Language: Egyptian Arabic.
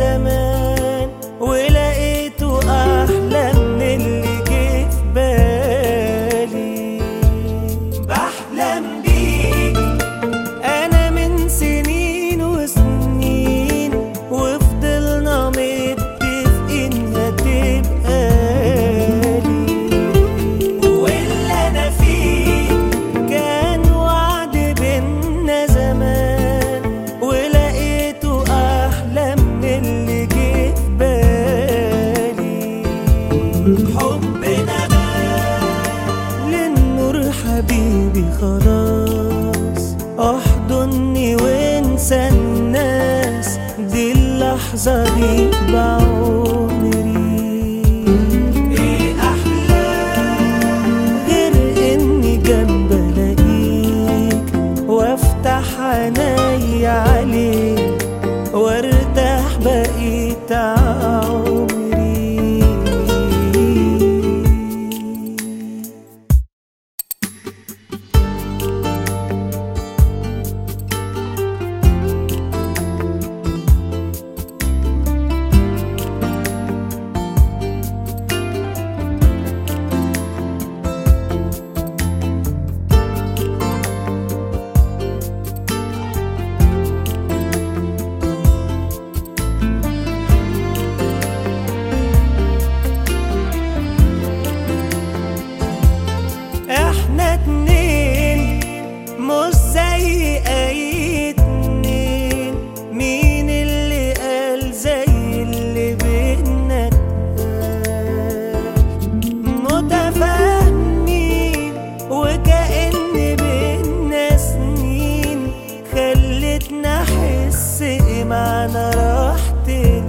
زمان ولقيته أحلى من اللي جه في بالي بحلم بيك أنا من سنين وسنين وفضلنا متفقين هتبقى لي واللي أنا فيه كان وعد بينا زمان ولقيته أحلى من اللي جه في بالي حبنا للنور حبيبي خلاص احضني وانسى الناس دي اللحظة دي بعمري ايه احلى غير اني جنب الاقيك وافتح عيني عليك وارتاح بقيت عمري احنا اتنين مش زي اي اتنين مين اللي قال زي اللي بينا اتقال؟ متفاهمين وكأن بينا سنين خلتنا احس ايه معنى راحتنا